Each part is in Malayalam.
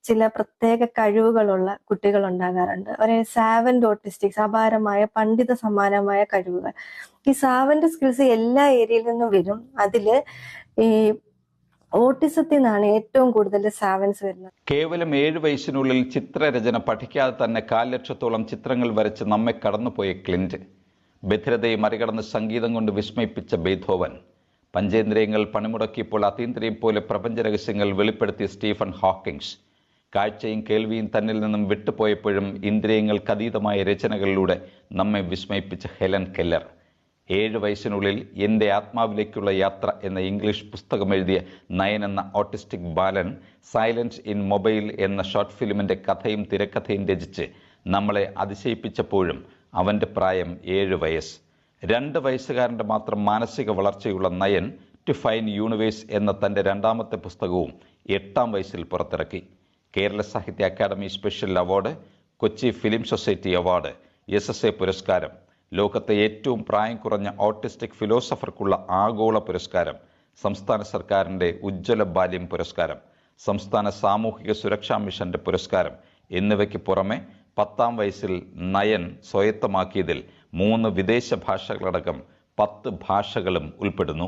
ചില പ്രത്യേക കഴിവുകളുള്ള കുട്ടികൾ ഉണ്ടാകാറുണ്ട് ഒരു സാവന്റ് ഓട്ടിസ്റ്റിക്സ് അപാരമായ പണ്ഡിത സമാനമായ കഴിവുകൾ ഈ സാവന്റ് സ്കിൽസ് എല്ലാ ഏരിയയിൽ നിന്നും വരും അതില് ഈ ഓട്ടിസത്തിൽ നിന്നാണ് ഏറ്റവും കൂടുതൽ സാവൻസ് വരുന്നത് കേവലം ഏഴ് വയസ്സിനുള്ളിൽ ചിത്രരചന പഠിക്കാതെ തന്നെ കാൽ ലക്ഷത്തോളം ചിത്രങ്ങൾ വരച്ച് നമ്മെ കടന്നുപോയ ക്ലിന്റ് ബധിരതയെ മറികടന്ന് സംഗീതം കൊണ്ട് വിസ്മയിപ്പിച്ച ബേഥോവൻ പഞ്ചേന്ദ്രിയങ്ങൾ പണിമുടക്കിയപ്പോൾ അതീന്ദ്രിയം പോലെ പ്രപഞ്ച രഹസ്യങ്ങൾ വെളിപ്പെടുത്തിയ സ്റ്റീഫൻ ഹോക്കിങ്സ് കാഴ്ചയും കേൾവിയും തന്നിൽ നിന്നും വിട്ടുപോയപ്പോഴും ഇന്ദ്രിയങ്ങൾക്ക് അതീതമായ രചനകളിലൂടെ നമ്മെ വിസ്മയിപ്പിച്ച ഹെലൻ കെല്ലർ ഏഴ് വയസ്സിനുള്ളിൽ എൻ്റെ ആത്മാവിലേക്കുള്ള യാത്ര എന്ന ഇംഗ്ലീഷ് പുസ്തകം എഴുതിയ നയൻ എന്ന ഓട്ടിസ്റ്റിക് ബാലൻ സൈലൻസ് ഇൻ മൊബൈൽ എന്ന ഷോർട്ട് ഫിലിമിൻ്റെ കഥയും തിരക്കഥയും രചിച്ച് നമ്മളെ അതിശയിപ്പിച്ചപ്പോഴും അവൻ്റെ പ്രായം ഏഴ് വയസ്സ് രണ്ട് വയസ്സുകാരൻ്റെ മാത്രം മാനസിക വളർച്ചയുള്ള നയൻ ടു ഫൈൻ യൂണിവേഴ്സ് എന്ന തൻ്റെ രണ്ടാമത്തെ പുസ്തകവും എട്ടാം വയസ്സിൽ പുറത്തിറക്കി Kerala Sahitya Akademi special award Kochi film society award S S A പുരസ്കാരം ലോകത്തെ ഏറ്റവും പ്രായം കുറഞ്ഞ ഓട്ടിസ്റ്റിക് ഫിലോസഫർക്കുള്ള ആഗോള പുരസ്കാരം സംസ്ഥാന സർക്കാരിൻ്റെ ഉജ്ജ്വല ബാല്യം പുരസ്കാരം സംസ്ഥാന സാമൂഹിക സുരക്ഷാ മിഷന്റെ പുരസ്കാരം എന്നിവയ്ക്ക് പുറമെ പത്താം വയസ്സിൽ നയൻ സ്വായത്തമാക്കിയതിൽ മൂന്ന് വിദേശ ഭാഷകളടക്കം പത്ത് ഭാഷകളും ഉൾപ്പെടുന്നു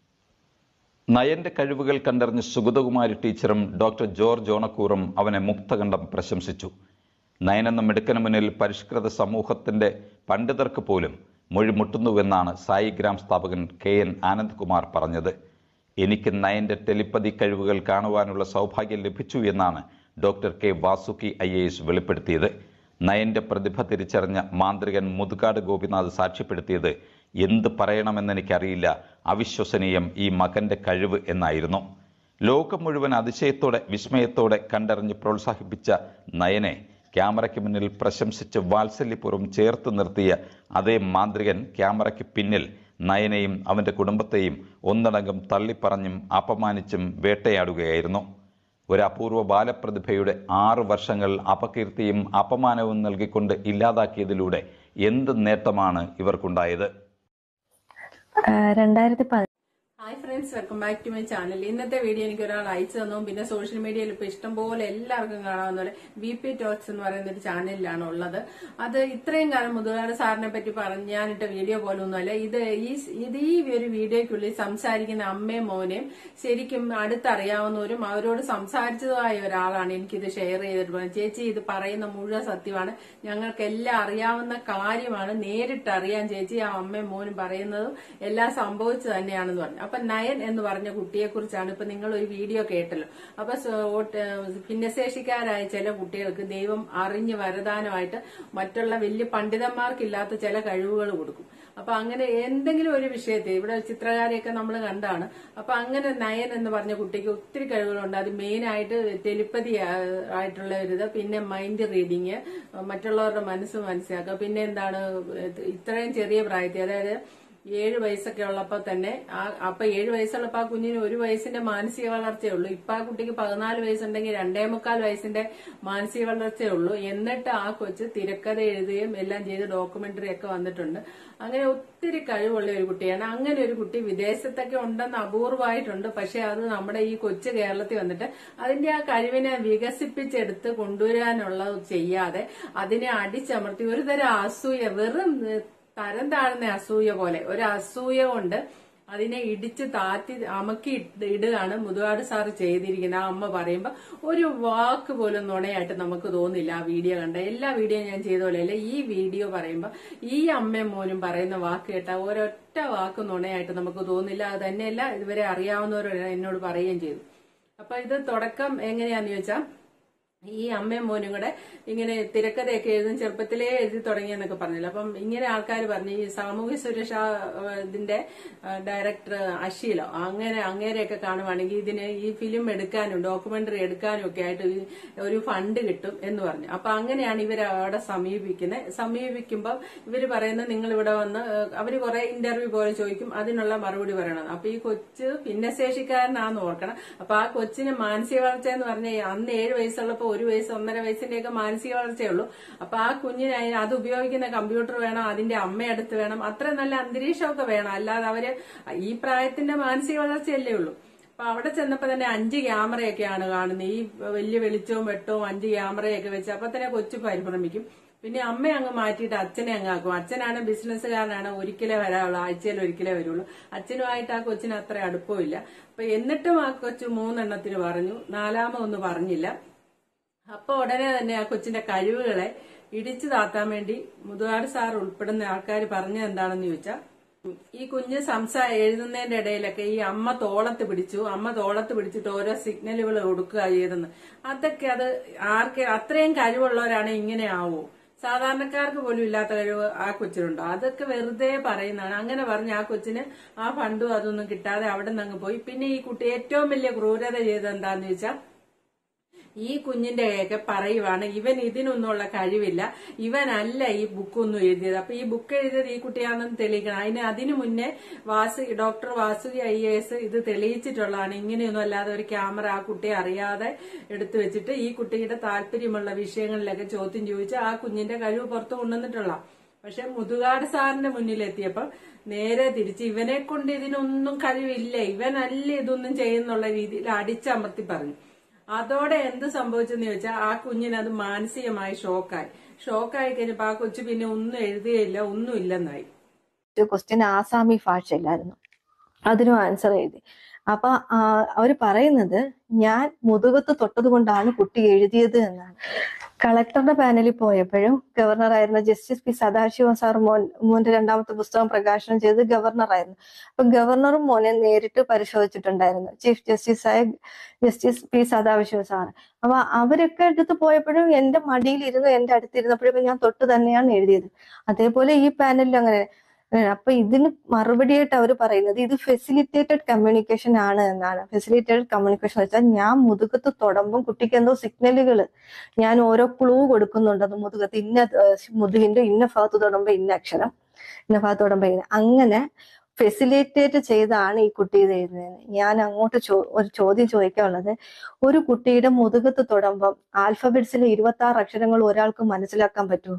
നയന്റെ കഴിവുകൾ കണ്ടറിഞ്ഞ് സുഗതകുമാരി ടീച്ചറും ഡോക്ടർ ജോർജ് ഓണക്കൂറും അവനെ മുക്തകണ്ഠം പ്രശംസിച്ചു നയനെന്ന മിടുക്കന് മുന്നിൽ പരിഷ്കൃത സമൂഹത്തിന്റെ പണ്ഡിതർക്ക് പോലും മൊഴിമുട്ടുന്നുവെന്നാണ് സായിഗ്രാം സ്ഥാപകൻ കെ എൻ ആനന്ദ്കുമാർ പറഞ്ഞത് എനിക്ക് നയന്റെ ടെലിപ്പതി കഴിവുകൾ കാണുവാനുള്ള സൗഭാഗ്യം ലഭിച്ചു എന്നാണ് doctor K Vasuki I A S വെളിപ്പെടുത്തിയത് നയന്റെ പ്രതിഭ തിരിച്ചറിഞ്ഞ മാന്ത്രികൻ മുതുകാട് ഗോപിനാഥ് സാക്ഷ്യപ്പെടുത്തിയത് എന്ത് പറയണമെന്നെനിക്കറിയില്ല അവിശ്വസനീയം ഈ മകന്റെ കഴിവ് എന്നായിരുന്നു ലോകം മുഴുവൻ അതിശയത്തോടെ വിസ്മയത്തോടെ കണ്ടറിഞ്ഞ് പ്രോത്സാഹിപ്പിച്ച നയനെ ക്യാമറയ്ക്ക് മുന്നിൽ പ്രശംസിച്ച് വാത്സല്യപൂർവ്വം ചേർത്ത് നിർത്തിയ അതേ മാന്ത്രികൻ ക്യാമറയ്ക്ക് പിന്നിൽ നയനെയും അവന്റെ കുടുംബത്തെയും ഒന്നടങ്കം തള്ളിപ്പറഞ്ഞും അപമാനിച്ചും വേട്ടയാടുകയായിരുന്നു ഒരു അപൂർവ ബാലപ്രതിഭയുടെ ആറ് വർഷങ്ങൾ അപകീർത്തിയും അപമാനവും നൽകിക്കൊണ്ട് ഇല്ലാതാക്കിയതിലൂടെ എന്ത് നേട്ടമാണ് ഇവർക്കുണ്ടായത് രണ്ടായിരത്തി പതി hi friends welcome back to my channel ഇന്നത്തെ വീഡിയോ എനിക്ക് ഒരാൾ അയച്ചു തന്നു പിന്നെ സോഷ്യൽ മീഡിയയിൽ ഇപ്പൊ ഇഷ്ടംപോലെ എല്ലാവർക്കും കാണാവുന്ന പോലെ വി പി ടോക്സ് എന്ന് പറയുന്ന ഒരു ചാനലിലാണ് ഉള്ളത് അത് ഇത്രയും കാലം മുതുകാട് സാറിനെ പറ്റി പറഞ്ഞാനിട്ട വീഡിയോ പോലൊന്നുമല്ല ഇത് ഈ ഇത് ഈ ഒരു വീഡിയോയ്ക്കുള്ളിൽ സംസാരിക്കുന്ന അമ്മയും മോനെയും ശരിക്കും അടുത്തറിയാവുന്നവരും അവരോട് സംസാരിച്ചതുമായ ഒരാളാണ് എനിക്കിത് ഷെയർ ചെയ്തിട്ട് പറഞ്ഞത് ചേച്ചി ഇത് പറയുന്ന മുഴുവൻ സത്യമാണ് ഞങ്ങൾക്ക് എല്ലാം അറിയാവുന്ന കാര്യമാണ് നേരിട്ട് അറിയാൻ ചേച്ചി ആ അമ്മയും മോനും പറയുന്നതും എല്ലാം സംഭവിച്ചു തന്നെയാണെന്ന് പറഞ്ഞു അപ്പൊ നയൻ എന്ന് പറഞ്ഞ കുട്ടിയെ കുറിച്ചാണ് ഇപ്പൊ നിങ്ങൾ ഒരു വീഡിയോ കേട്ടല്ലോ അപ്പൊ സ- ഓട്ട്- ഭിന്നശേഷിക്കാരായ ചില കുട്ടികൾക്ക് ദൈവം അറിഞ്ഞ് വരദാനമായിട്ട് മറ്റുള്ള വലിയ പണ്ഡിതന്മാർക്കില്ലാത്ത ചില കഴിവുകൾ കൊടുക്കും അപ്പൊ അങ്ങനെ എന്തെങ്കിലും ഒരു വിഷയത്തെ ഇവിടെ ചിത്രകാരെയൊക്കെ നമ്മൾ കണ്ടാണ് അപ്പൊ അങ്ങനെ നയൻ എന്ന് പറഞ്ഞ കുട്ടിക്ക് ഒത്തിരി കഴിവുകളുണ്ട് അത് മെയിൻ ആയിട്ട് ടെലിപ്പതി ആയിട്ടുള്ള ഒരു ഇത് പിന്നെ മൈൻഡ് റീഡിങ് മറ്റുള്ളവരുടെ മനസ്സ് മനസ്സിലാക്കുക പിന്നെ എന്താണ് ഇത്രയും ചെറിയ പ്രായത്തിൽ അതായത് ഏഴ് വയസ്സൊക്കെ ഉള്ളപ്പോ തന്നെ ആ അപ്പൊ ഏഴ് വയസ്സുള്ളപ്പോ ആ കുഞ്ഞിന് ഒരു വയസ്സിന്റെ മാനസിക വളർച്ചയേ ഉള്ളൂ ഇപ്പൊ ആ കുട്ടിക്ക് പതിനാല് വയസ്സുണ്ടെങ്കിൽ രണ്ടേ മുക്കാൽ വയസ്സിന്റെ മാനസിക വളർച്ചയേ ഉള്ളൂ എന്നിട്ട് ആ കൊച്ച് തിരക്കഥ എഴുതുകയും എല്ലാം ചെയ്ത് ഡോക്യുമെന്ററി ഒക്കെ വന്നിട്ടുണ്ട് അങ്ങനെ ഒത്തിരി കഴിവുള്ള ഒരു കുട്ടിയാണ് അങ്ങനെ ഒരു കുട്ടി വിദേശത്തൊക്കെ ഉണ്ടെന്ന് അപൂർവമായിട്ടുണ്ട് പക്ഷെ അത് നമ്മുടെ ഈ കൊച്ചു കേരളത്തിൽ വന്നിട്ട് അതിന്റെ ആ കഴിവിനെ വികസിപ്പിച്ചെടുത്ത് കൊണ്ടുവരാനുള്ളത് ചെയ്യാതെ അതിനെ അടിച്ചമർത്തി ഒരു തരം അസൂയ വെറും ഏഹ്, തരം താഴ്ന്ന അസൂയ പോലെ ഒരു അസൂയ കൊണ്ട് അതിനെ ഇടിച്ച് താത്തി അമക്കി ഇട്ട് ഇടുകയാണ് മുതുകാട് സാറ് ചെയ്തിരിക്കുന്നത് ആ അമ്മ പറയുമ്പോ ഒരു വാക്ക് പോലും നുണയായിട്ട് നമുക്ക് തോന്നില്ല ആ വീഡിയോ കണ്ട എല്ലാ വീഡിയോ ഞാൻ ചെയ്ത പോലെയല്ല ഈ വീഡിയോ പറയുമ്പോ ഈ അമ്മയും മോനും പറയുന്ന വാക്ക് കേട്ട ഒരൊറ്റ വാക്ക് നുണയായിട്ട് നമുക്ക് തോന്നില്ല അത് തന്നെയല്ല ഇതുവരെ അറിയാവുന്നവർ എന്നോട് പറയുകയും ചെയ്തു അപ്പൊ ഇത് തുടക്കം എങ്ങനെയാന്ന് ചോദിച്ചാൽ ഈ അമ്മയും മോനും കൂടെ ഇങ്ങനെ തിരക്കഥയൊക്കെ എഴുതും ചെറുപ്പത്തിലേ എഴുതി തുടങ്ങിയെന്നൊക്കെ പറഞ്ഞില്ല അപ്പം ഇങ്ങനെ ആൾക്കാർ പറഞ്ഞു ഈ സാമൂഹ്യ സുരക്ഷ ഏഹ്, ഇതിന്റെ ഏഹ്, ഡയറക്ടർ അശീലോ അങ്ങനെ അങ്ങേരെയൊക്കെ കാണുവാണെങ്കിൽ ഇതിന് ഈ ഫിലിം എടുക്കാനും ഡോക്യുമെന്ററി എടുക്കാനും ഒക്കെ ആയിട്ട് ഈ ഒരു ഫണ്ട് കിട്ടും എന്ന് പറഞ്ഞു അപ്പൊ അങ്ങനെയാണ് ഇവർ അവിടെ സമീപിക്കുന്നത് സമീപിക്കുമ്പോൾ ഇവർ പറയുന്നത് നിങ്ങൾ ഇവിടെ വന്ന് ഏഹ്, അവര് കുറെ ഇന്റർവ്യൂ പോലെ ചോദിക്കും അതിനുള്ള മറുപടി പറയണം അപ്പൊ ഈ കൊച്ച് ഭിന്നശേഷിക്കാരനാന്ന് ഓർക്കണം അപ്പൊ ആ കൊച്ചിന് മാനസിക വളർച്ച എന്ന് പറഞ്ഞാൽ അന്ന് ഏഴ് വയസ്സുള്ളപ്പോ ഒരു വയസ്സ് ഒന്നര വയസ്സിന്റെയൊക്കെ മാനസിക വളർച്ചയേ ഉള്ളൂ അപ്പൊ ആ കുഞ്ഞിന് അതിന് അത് ഉപയോഗിക്കുന്ന കമ്പ്യൂട്ടർ വേണം അതിന്റെ അമ്മയടുത്ത് വേണം അത്ര നല്ല അന്തരീക്ഷമൊക്കെ വേണം അല്ലാതെ അവര് ഈ പ്രായത്തിന്റെ മാനസിക വളർച്ചയല്ലേ ഉള്ളൂ അപ്പൊ അവിടെ ചെന്നപ്പോ തന്നെ അഞ്ച് ക്യാമറയൊക്കെയാണ് കാണുന്നത് ഈ വലിയ വെളിച്ചവും വെട്ടവും അഞ്ച് ക്യാമറയൊക്കെ വെച്ച് അപ്പൊ തന്നെ കൊച്ചു പരിഭ്രമിക്കും പിന്നെ അമ്മ അങ്ങ് മാറ്റിയിട്ട് അച്ഛനെ അങ്ങ് ആക്കും അച്ഛനാണ് ബിസിനസ്സുകാരനാണ് ഒരിക്കലേ വരാറുള്ളൂ ആഴ്ചയിൽ ഒരിക്കലേ വരുള്ളൂ അച്ഛനുമായിട്ട് ആ കൊച്ചിന് അത്ര അടുപ്പമില്ല അപ്പൊ എന്നിട്ടും ആ കൊച്ചു മൂന്നെണ്ണത്തിന് പറഞ്ഞു നാലാമതൊന്നും പറഞ്ഞില്ല അപ്പൊ ഉടനെ തന്നെ ആ കൊച്ചിന്റെ കഴിവുകളെ ഇടിച്ചു താത്താൻ വേണ്ടി മുതുകാട് സാർ ഉൾപ്പെടുന്ന ആൾക്കാർ പറഞ്ഞത് എന്താണെന്ന് ചോദിച്ചാൽ ഈ കുഞ്ഞ് സംസാ എഴുതുന്നതിന്റെ ഇടയിലൊക്കെ ഈ അമ്മ തോളത്ത് പിടിച്ചു അമ്മ തോളത്ത് പിടിച്ചിട്ട് ഓരോ സിഗ്നലുകൾ കൊടുക്കുക ചെയ്തെന്ന് അതൊക്കെ അത് ആർക്ക് അത്രയും കഴിവുള്ളവരാണ് ഇങ്ങനെ ആവോ സാധാരണക്കാർക്ക് പോലും ഇല്ലാത്ത കഴിവ് ആ കൊച്ചിനുണ്ടോ അതൊക്കെ വെറുതെ പറയുന്നതാണ് അങ്ങനെ പറഞ്ഞ് ആ കൊച്ചിന് ആ ഫണ്ടും അതൊന്നും കിട്ടാതെ അവിടെ നിന്ന് അങ്ങ് പോയി പിന്നെ ഈ കുട്ടി ഏറ്റവും വലിയ ക്രൂരത ചെയ്തത് എന്താന്ന് ചോദിച്ചാൽ ഈ കുഞ്ഞിന്റെ ഒക്കെ പറയുവാണ് ഇവൻ ഇതിനൊന്നുള്ള കഴിവില്ല ഇവനല്ല ഈ ബുക്കൊന്നും എഴുതിയത് അപ്പൊ ഈ ബുക്ക് എഴുതിയത് ഈ കുട്ടിയാണെന്ന് തെളിയിക്കണം അതിന് അതിനു മുന്നേ Vasu doctor Vasuki I S ഇത് തെളിയിച്ചിട്ടുള്ളതാണ് ഇങ്ങനെയൊന്നും അല്ലാതെ ഒരു ക്യാമറ ആ കുട്ടിയെ അറിയാതെ എടുത്തു വെച്ചിട്ട് ഈ കുട്ടിയുടെ താല്പര്യമുള്ള വിഷയങ്ങളിലൊക്കെ ചോദ്യം ചോദിച്ച് ആ കുഞ്ഞിന്റെ കഴിവ് പുറത്തു കൊണ്ടുവന്നിട്ടുള്ള പക്ഷെ മുതുകാട് സാറിന്റെ മുന്നിലെത്തിയപ്പം നേരെ തിരിച്ച് ഇവനെ കൊണ്ട് ഇതിനൊന്നും കഴിവില്ല ഇവനല്ല ഇതൊന്നും ചെയ്യുന്നുള്ള രീതിയിൽ അടിച്ചമർത്തി പറഞ്ഞു അതോടെ എന്ത് സംഭവിച്ചെന്ന് ചോദിച്ചാൽ ആ കുഞ്ഞിന് അത് മാനസികമായി ഷോക്കായി ഷോക്കായി കഴിഞ്ഞപ്പോ ആ കൊച്ചു പിന്നെ ഒന്നും എഴുതുകയില്ല ഒന്നും ഇല്ലെന്നായി ക്വസ്റ്റ്യൻ ആസാമി ഭാഷയിലായിരുന്നു അതിനും ആൻസർ എഴുതി അപ്പൊ ആ, അവര് പറയുന്നത് ഞാൻ മുതുകത്ത് തൊട്ടത് കൊണ്ടാണ് കുട്ടി എഴുതിയത് എന്നാണ് കളക്ടറുടെ പാനലിൽ പോയപ്പോഴും ഗവർണറായിരുന്ന ജസ്റ്റിസ് പി സദാശിവം സാർ മോൻ മോന്റെ രണ്ടാമത്തെ പുസ്തകം പ്രകാശനം ചെയ്ത് ഗവർണറായിരുന്നു അപ്പൊ ഗവർണറും മോനെ നേരിട്ട് പരിശോധിച്ചിട്ടുണ്ടായിരുന്നു ചീഫ് ജസ്റ്റിസ് ആയ ജസ്റ്റിസ് പി സദാശിവം സാർ അപ്പൊ അവരൊക്കെ എടുത്ത് പോയപ്പോഴും എന്റെ മടിയിലിരുന്ന് എന്റെ അടുത്തിരുന്നപ്പോഴൊക്കെ ഞാൻ തൊട്ട് തന്നെയാണ് എഴുതിയത് അതേപോലെ ഈ പാനലിൽ അങ്ങനെ ഏഹ് അപ്പൊ ഇതിന് മറുപടിയായിട്ട് അവർ പറയുന്നത് ഇത് ഫെസിലിറ്റേറ്റഡ് കമ്മ്യൂണിക്കേഷൻ ആണ് എന്നാണ് ഫെസിലിറ്റേറ്റഡ് കമ്മ്യൂണിക്കേഷൻ വെച്ചാൽ ഞാൻ മുതുകത്ത് തൊടുമ്പം കുട്ടിക്ക് എന്തോ സിഗ്നലുകൾ ഞാൻ ഓരോ ക്ലൂ കൊടുക്കുന്നുണ്ട് അത് മുതുകത്ത് ഇന്ന ഏഹ് മുതുകിന്റെ ഇന്ന ഭാഗത്ത് തൊടുമ്പോ ഇന്ന അക്ഷരം ഇന്ന ഭാഗത്ത് തൊടുമ്പോ ഇന്ന അങ്ങനെ ഫെസിലിറ്റേറ്റ് ചെയ്താണ് ഈ കുട്ടി ഇത് എഴുതുന്നത് ഞാൻ അങ്ങോട്ട് ചോ ഒരു ചോദ്യം ചോദിക്കാനുള്ളത് ഒരു കുട്ടിയുടെ മുതുകത്ത് തൊടുമ്പം ആൽഫബറ്റ്സിലെ ഇരുപത്തി ആറ് അക്ഷരങ്ങൾ ഒരാൾക്ക് മനസ്സിലാക്കാൻ പറ്റുമോ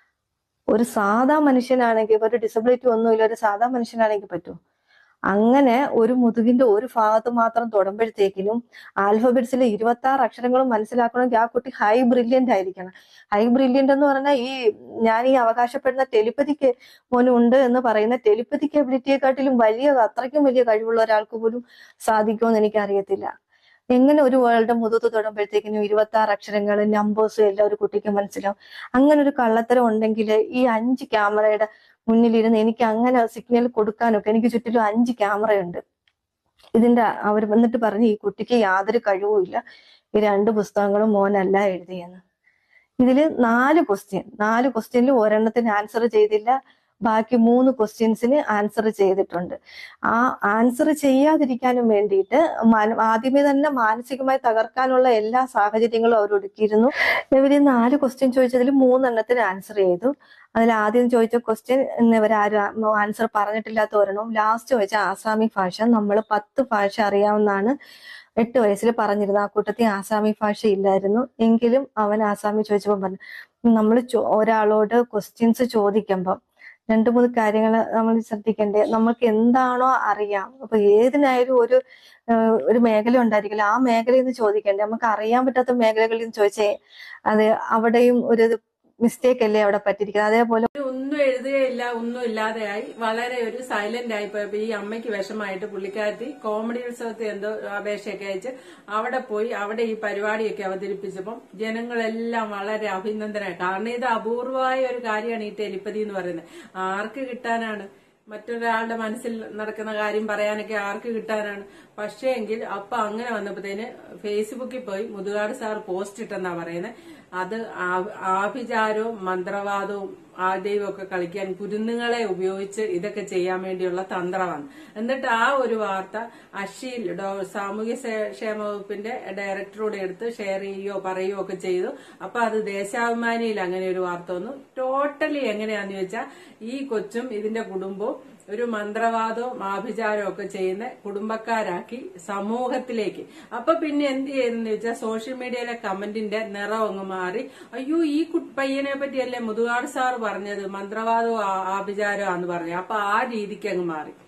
ഒരു സാധാ മനുഷ്യനാണെങ്കിൽ ഇപ്പൊ ഒരു ഡിസബിലിറ്റി ഒന്നുമില്ല ഒരു സാധാ മനുഷ്യനാണെങ്കിൽ പറ്റുമോ അങ്ങനെ ഒരു മുതുകിന്റെ ഒരു ഭാഗത്ത് മാത്രം തൊടുമ്പോഴത്തേക്കിനും ആൽഫബറ്റ്സിലെ ഇരുപത്തി ആറ് അക്ഷരങ്ങളും മനസ്സിലാക്കണമെങ്കിൽ ആ കുട്ടി ഹൈ ബ്രില്യന്റ് ആയിരിക്കണം ഹൈ ബ്രില്യന്റ് എന്ന് പറഞ്ഞാൽ ഈ ഞാൻ ഈ അവകാശപ്പെടുന്ന ടെലിപ്പതിക്ക് മോനും ഉണ്ട് എന്ന് പറയുന്ന ടെലിപ്പതിക്ക് എബിലിറ്റിയെക്കാട്ടിലും വലിയ അത്രയ്ക്കും വലിയ കഴിവുള്ള ഒരാൾക്ക് പോലും സാധിക്കുമെന്ന് എനിക്ക് അറിയത്തില്ല എങ്ങനെ ഒരു വേൾഡ് മുതുത്ത് തൊടുമ്പോഴത്തേക്കിനും ഇരുപത്തി ആറ് അക്ഷരങ്ങളും നമ്പേഴ്സും എല്ലാം ഒരു കുട്ടിക്ക് മനസ്സിലാവും അങ്ങനെ ഒരു കള്ളത്തരം ഉണ്ടെങ്കിൽ ഈ അഞ്ച് ക്യാമറയുടെ മുന്നിലിരുന്ന് എനിക്ക് അങ്ങനെ സിഗ്നൽ കൊടുക്കാനൊക്കെ എനിക്ക് ചുറ്റിലും അഞ്ച് ക്യാമറയുണ്ട് ഇതിന്റെ അവർ വന്നിട്ട് പറഞ്ഞു ഈ കുട്ടിക്ക് യാതൊരു കഴിവുമില്ല ഈ രണ്ട് പുസ്തകങ്ങളും മോനല്ല എഴുതിയെന്ന് ഇതില് നാല് ക്വസ്റ്റ്യൻ നാല് ക്വസ്റ്റ്യനിൽ ഒരെണ്ണത്തിന് ആൻസർ ചെയ്തില്ല ബാക്കി മൂന്ന് ക്വസ്റ്റ്യൻസിന് ആൻസർ ചെയ്തിട്ടുണ്ട് ആ ആൻസർ ചെയ്യാതിരിക്കാനും വേണ്ടിയിട്ട് മാന- ആദ്യമേ തന്നെ മാനസികമായി തകർക്കാനുള്ള എല്ലാ സാഹചര്യങ്ങളും അവർ ഒരുക്കിയിരുന്നു ഇവര് നാല് ക്വസ്റ്റ്യൻ ചോദിച്ചതിൽ മൂന്നെണ്ണത്തിന് ആൻസർ ചെയ്തു അതിൽ ആദ്യം ചോദിച്ച ക്വസ്റ്റ്യൻ ഇവരാരും ആൻസർ പറഞ്ഞിട്ടില്ലാത്ത ഒരെണ്ണവും ലാസ്റ്റ് ചോദിച്ച ആസാമി ഭാഷ നമ്മൾ പത്ത് ഭാഷ അറിയാവുന്നതാണ് എട്ട് വയസ്സിൽ പറഞ്ഞിരുന്നു ആ കൂട്ടത്തിൽ ആസാമി ഭാഷ ഇല്ലായിരുന്നു എങ്കിലും അവൻ ആസാമി ചോദിച്ചപ്പോൾ പറഞ്ഞു നമ്മൾ ഒരാളോട് ക്വസ്റ്റ്യൻസ് ചോദിക്കുമ്പം രണ്ടു മൂന്ന് കാര്യങ്ങൾ നമ്മൾ ശ്രദ്ധിക്കണ്ടേ നമുക്ക് എന്താണോ അറിയാം അപ്പൊ ഏതിനായാലും ഒരു ഏഹ് ഒരു മേഖല ഉണ്ടായിരിക്കില്ല ആ മേഖലയിൽ നിന്ന് ചോദിക്കണ്ടേ നമുക്ക് അറിയാൻ പറ്റാത്ത മേഖലകളിൽ നിന്ന് ചോദിച്ചേ അത് അവിടെയും ഒരു മിസ്റ്റേക്ക് അല്ലേ അവിടെ പറ്റിയിരിക്കുന്നത് അതേപോലെ ഒന്നും എഴുതുകയില്ല ഒന്നും ഇല്ലാതെയായി വളരെ ഒരു സൈലന്റ് ആയി പോയപ്പോ ഈ അമ്മയ്ക്ക് വിഷമായിട്ട് പുള്ളിക്കാരത്തി കോമഡി ഉത്സവത്തിൽ എന്തോ അപേക്ഷയൊക്കെ അയച്ച് അവിടെ പോയി അവിടെ ഈ പരിപാടിയൊക്കെ അവതരിപ്പിച്ചപ്പം ജനങ്ങളെല്ലാം വളരെ അഭിനന്ദനായി കാരണം ഇത് അപൂർവമായ ഒരു കാര്യമാണ് ഈ ടെലിപ്പതി എന്ന് പറയുന്നത് ആർക്ക് കിട്ടാനാണ് മറ്റൊരാളുടെ മനസ്സിൽ നടക്കുന്ന കാര്യം പറയാനൊക്കെ ആർക്ക് കിട്ടാനാണ് പക്ഷേ എങ്കിൽ അപ്പൊ അങ്ങനെ വന്നപ്പോഴത്തേന് ഫേസ്ബുക്കിൽ പോയി മുതുകാട് സാർ പോസ്റ്റ് ഇട്ടെന്നാ പറയുന്നത് അത് ആ- ആഭിചാരവും മന്ത്രവാദവും ആദ്യവും ഒക്കെ കളിക്കാൻ കുരുന്നുകളെ ഉപയോഗിച്ച് ഇതൊക്കെ ചെയ്യാൻ വേണ്ടിയുള്ള തന്ത്രമാണ് എന്നിട്ട് ആ ഒരു വാർത്ത അഷീൽ ഡോ- സാമൂഹ്യ സേ- ക്ഷേമ വകുപ്പിന്റെ ഡയറക്ടറോട് എടുത്ത് ഷെയർ ചെയ്യുകയോ പറയുകയോ ഒക്കെ ചെയ്തു അപ്പൊ അത് ദേശാഭിമാനിയിൽ അങ്ങനെ ഒരു വാർത്ത വന്നു ടോട്ടലി എങ്ങനെയാന്ന് ചോദിച്ചാൽ ഈ കൊച്ചും ഇതിന്റെ കുടുംബവും ഒരു മന്ത്രവാദവും ആഭിചാരവും ഒക്കെ ചെയ്യുന്ന കുടുംബക്കാരാക്കി സമൂഹത്തിലേക്ക് അപ്പൊ പിന്നെ എന്ത് ചെയ്തെന്ന് വെച്ചാൽ സോഷ്യൽ മീഡിയയിലെ കമന്റിന്റെ നിറം അങ്ങ് മാറി അയ്യോ ഈ കു- പയ്യനെ പറ്റിയല്ലേ മുതുകാട് സാർ പറഞ്ഞത് മന്ത്രവാദവും ആ- ആഭിചാരവും ആന്ന് പറഞ്ഞു അപ്പൊ ആ രീതിക്ക് അങ്ങ് മാറി അപ്പൊ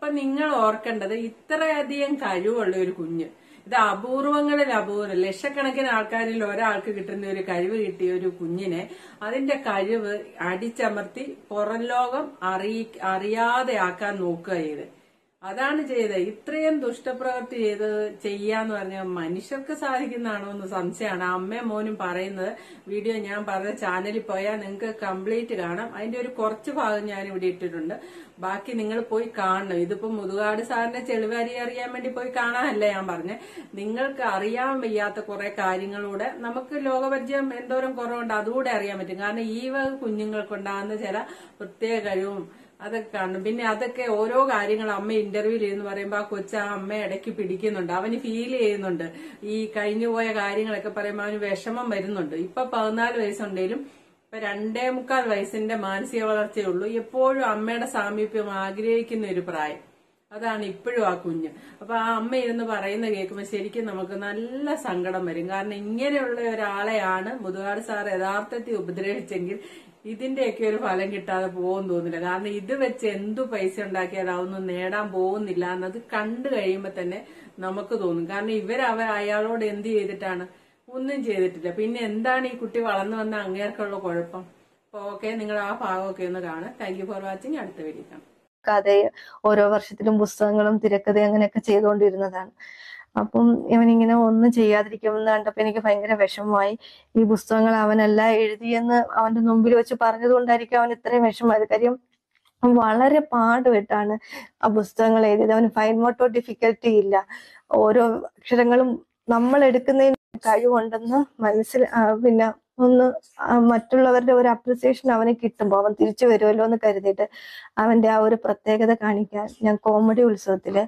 അപ്പൊ നിങ്ങൾ ഓർക്കേണ്ടത് ഇത്രയധികം കഴിവുള്ള ഒരു കുഞ്ഞ് ഇത് അപൂർവങ്ങളിൽ അപൂർവം ലക്ഷക്കണക്കിന് ആൾക്കാരിൽ ഒരാൾക്ക് കിട്ടുന്ന ഒരു കഴിവ് കിട്ടിയ ഒരു കുഞ്ഞിനെ അതിന്റെ കഴിവ് അടിച്ചമർത്തി പുറം ലോകം അറിയി അറിയാതെ ആക്കാൻ നോക്കുക ചെയ്ത് അതാണ് ചെയ്തത് ഇത്രയും ദുഷ്ടപ്രവൃത്തി ചെയ്ത് ചെയ്യാന്ന് പറഞ്ഞാൽ മനുഷ്യർക്ക് സാധിക്കുന്നതാണോ എന്ന് സംശയമാണ് അമ്മയും മോനും പറയുന്നത് വീഡിയോ ഞാൻ പറഞ്ഞ ചാനലിൽ പോയാൽ നിങ്ങൾക്ക് കംപ്ലീറ്റ് കാണാം അതിന്റെ ഒരു കുറച്ച് ഭാഗം ഞാൻ ഇവിടെ ഇട്ടിട്ടുണ്ട് ബാക്കി നിങ്ങൾ പോയി കാണണം ഇതിപ്പോ മുതുകാട് സാറിന്റെ ചെളിവാരി അറിയാൻ വേണ്ടി പോയി കാണാനല്ല ഞാൻ പറഞ്ഞത് നിങ്ങൾക്ക് അറിയാൻ വയ്യാത്ത കുറെ കാര്യങ്ങളൂടെ നമുക്ക് ലോകപരിചയം എന്തോരം കുറവുണ്ട് അതുകൂടെ അറിയാൻ പറ്റും കാരണം ഈ വക കുഞ്ഞുങ്ങൾക്കുണ്ടാകുന്ന ചില പ്രത്യേക കഴിവും അതൊക്കെ കാണും പിന്നെ അതൊക്കെ ഓരോ കാര്യങ്ങൾ അമ്മ ഇന്റർവ്യൂല് എന്ന് പറയുമ്പോൾ ആ കൊച്ചു ആ അമ്മ ഇടയ്ക്ക് പിടിക്കുന്നുണ്ട് അവന് ഫീൽ ചെയ്യുന്നുണ്ട് ഈ കഴിഞ്ഞു പോയ കാര്യങ്ങളൊക്കെ പറയുമ്പോൾ അവന് വിഷമം വരുന്നുണ്ട് ഇപ്പൊ പതിനാല് വയസ്സുണ്ടെങ്കിലും ഇപ്പൊ രണ്ടേ മുക്കാൽ വയസ്സിന്റെ മാനസിക വളർച്ചയേ ഉള്ളൂ എപ്പോഴും അമ്മയുടെ സാമീപ്യം ആഗ്രഹിക്കുന്ന ഒരു പ്രായം അതാണ് ഇപ്പോഴും ആ കുഞ്ഞ് അപ്പൊ ആ അമ്മ ഇരുന്ന് പറയുന്ന കേൾക്കുമ്പോൾ ശരിക്കും നമുക്ക് നല്ല സങ്കടം വരും കാരണം ഇങ്ങനെയുള്ള ഒരാളെയാണ് മുതുകാട് സാർ യഥാർത്ഥത്തിൽ ഉപദ്രവിച്ചെങ്കിൽ ഇതിന്റെയൊക്കെ ഒരു ഫലം കിട്ടാതെ പോകും തോന്നില്ല കാരണം ഇത് വെച്ച് എന്തു പൈസ ഉണ്ടാക്കിയാൽ അതൊന്നും നേടാൻ പോകുന്നില്ല എന്നത് കണ്ടു കഴിയുമ്പോൾ തന്നെ നമുക്ക് തോന്നും കാരണം ഇവരവ അയാളോട് എന്ത് ചെയ്തിട്ടാണ് ഒന്നും ചെയ്തിട്ടില്ല പിന്നെ എന്താണ് ഈ കുട്ടി വളർന്നു വന്ന അങ്ങേർക്കുള്ള കുഴപ്പം അപ്പൊ ഓക്കെ നിങ്ങൾ ആ ഭാഗമൊക്കെ ഒന്ന് കാണാം താങ്ക് യു ഫോർ വാച്ചിങ് അടുത്ത വീഡിയോ കാണാം കഥയും ഓരോ വർഷത്തിലും പുസ്തകങ്ങളും തിരക്കഥയും അങ്ങനെയൊക്കെ ചെയ്തുകൊണ്ടിരുന്നതാണ് അപ്പം ഇവനിങ്ങനെ ഒന്നും ചെയ്യാതിരിക്കുമെന്ന് കണ്ടപ്പോ എനിക്ക് ഭയങ്കര വിഷമമായി ഈ പുസ്തകങ്ങൾ അവനല്ല എഴുതിയെന്ന് അവന്റെ മുമ്പിൽ വെച്ച് പറഞ്ഞതുകൊണ്ടായിരിക്കും അവൻ ഇത്രയും വിഷമമായത് കാര്യം അവൻ വളരെ പാടുപെട്ടാണ് ആ പുസ്തകങ്ങൾ എഴുതിയത് അവന് ഫൈൻ മോട്ടോ ഡിഫിക്കൽറ്റി ഇല്ല ഓരോ അക്ഷരങ്ങളും നമ്മൾ എടുക്കുന്നതിന് കഴിവുണ്ടെന്ന് മനസ്സിൽ ആ, പിന്നെ ഒന്ന് ആ, മറ്റുള്ളവരുടെ ഒരു അപ്രിസിയേഷൻ അവന് കിട്ടുമ്പോൾ അവൻ തിരിച്ചു വരുമല്ലോ എന്ന് കരുതിയിട്ട് അവന്റെ ആ ഒരു പ്രത്യേകത കാണിക്കാൻ ഞാൻ കോമഡി ഉത്സവത്തില്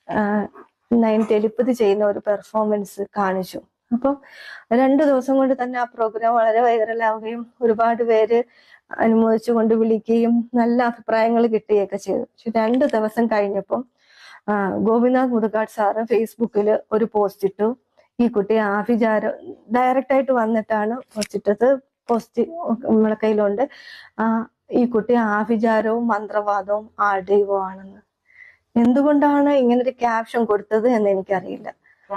നയൻ ടെലിപ്പതി ചെയ്യുന്ന ഒരു പെർഫോമൻസ് കാണിച്ചു അപ്പം രണ്ടു ദിവസം കൊണ്ട് തന്നെ ആ പ്രോഗ്രാം വളരെ വൈറലാവുകയും ഒരുപാട് പേര് അനുമോദിച്ചുകൊണ്ട് വിളിക്കുകയും നല്ല അഭിപ്രായങ്ങൾ കിട്ടുകയൊക്കെ ചെയ്തു പക്ഷെ രണ്ട് ദിവസം കഴിഞ്ഞപ്പം ആ, ഗോപിനാഥ് മുതുകാട് സാറ് ഫേസ്ബുക്കിൽ ഒരു പോസ്റ്റ് ഇട്ടു ഈ കുട്ടി ആഭിചാരം ഡയറക്റ്റ് ആയിട്ട് വന്നിട്ടാണ് പോസ്റ്റ് ഇട്ടത് പോസ്റ്റ് നമ്മളെ കയ്യിലുണ്ട് ആ ഈ കുട്ടി ആഭിചാരവും മന്ത്രവാദവും ആൾദൈവവും ആണെന്ന് എന്തുകൊണ്ടാണ് ഇങ്ങനൊരു ക്യാപ്ഷൻ കൊടുത്തത് എന്ന് എനിക്കറിയില്ല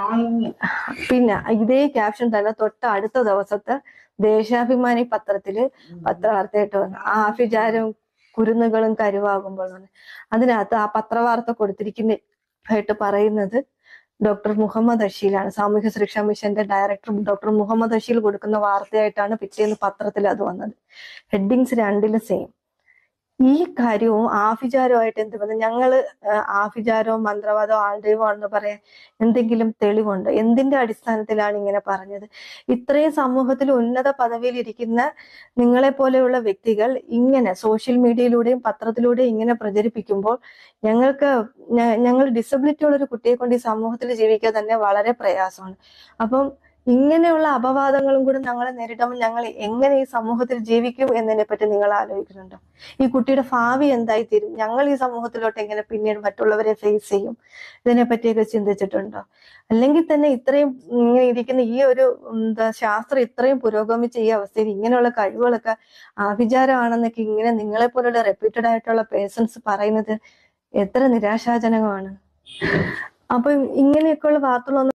പിന്നെ ഇതേ ക്യാപ്ഷൻ തന്നെ തൊട്ട് അടുത്ത ദിവസത്തെ ദേശാഭിമാനി പത്രത്തില് പത്രവാർത്തയായിട്ട് വന്നു ആഭിചാരവും കുരുന്നുകളും കരുവാകുമ്പോൾ എന്ന്. അതിനകത്ത് ആ പത്രവാർത്ത കൊടുത്തിരിക്കുന്ന ആയിട്ട് പറയുന്നത് ഡോക്ടർ മുഹമ്മദ് അഷീലാണ് സാമൂഹ്യ സുരക്ഷാ മിഷന്റെ ഡയറക്ടർ ഡോക്ടർ മുഹമ്മദ് അഷീൽ കൊടുക്കുന്ന വാർത്തയായിട്ടാണ് പിറ്റേന്ന് പത്രത്തിൽ അത് വന്നത് ഹെഡിങ്സ് രണ്ടിലും സെയിം ഈ കാര്യവും ആഭിചാരവുമായിട്ട് എന്ത് ബന്ധം ഞങ്ങള് ആ, ആഭിചാരവും മന്ത്രവാദവും ആൾദൈവം ആണെന്ന് പറയാൻ എന്തെങ്കിലും തെളിവുണ്ട് എന്തിന്റെ അടിസ്ഥാനത്തിലാണ് ഇങ്ങനെ പറഞ്ഞത് ഇത്രയും സമൂഹത്തിൽ ഉന്നത പദവിയിൽ ഇരിക്കുന്ന നിങ്ങളെ പോലെയുള്ള വ്യക്തികൾ ഇങ്ങനെ സോഷ്യൽ മീഡിയയിലൂടെയും പത്രത്തിലൂടെയും ഇങ്ങനെ പ്രചരിപ്പിക്കുമ്പോൾ ഞങ്ങൾക്ക് ഞ- ഞങ്ങൾ ഡിസബിലിറ്റി ഉള്ള ഒരു കുട്ടിയെ കൊണ്ട് ഈ സമൂഹത്തിൽ ജീവിക്കാൻ തന്നെ വളരെ പ്രയാസമാണ് അപ്പം ഇങ്ങനെയുള്ള അപവാദങ്ങളും കൂടെ ഞങ്ങളെ നേരിടുമ്പോൾ ഞങ്ങൾ എങ്ങനെ ഈ സമൂഹത്തിൽ ജീവിക്കും എന്നതിനെ പറ്റി നിങ്ങൾ ആലോചിക്കുന്നുണ്ടോ ഈ കുട്ടിയുടെ ഭാവി എന്തായി തീരും ഞങ്ങൾ ഈ സമൂഹത്തിലോട്ട് എങ്ങനെ പിന്നീട് മറ്റുള്ളവരെ ഫേസ് ചെയ്യും ഇതിനെ പറ്റിയൊക്കെ ചിന്തിച്ചിട്ടുണ്ടോ അല്ലെങ്കിൽ തന്നെ ഇത്രയും ഇങ്ങനെ ഇരിക്കുന്ന ഈ ഒരു എന്താ ശാസ്ത്രം ഇത്രയും പുരോഗമിച്ച ഈ അവസ്ഥയിൽ ഇങ്ങനെയുള്ള കഴിവുകളൊക്കെ ആഭിചാരമാണെന്നൊക്കെ ഇങ്ങനെ നിങ്ങളെ പോലുള്ള റെപ്യൂട്ടഡ് ആയിട്ടുള്ള പേഴ്സൺസ് പറയുന്നത് എത്ര നിരാശാജനകമാണ് അപ്പം ഇങ്ങനെയൊക്കെയുള്ള വാർത്തകളൊന്നും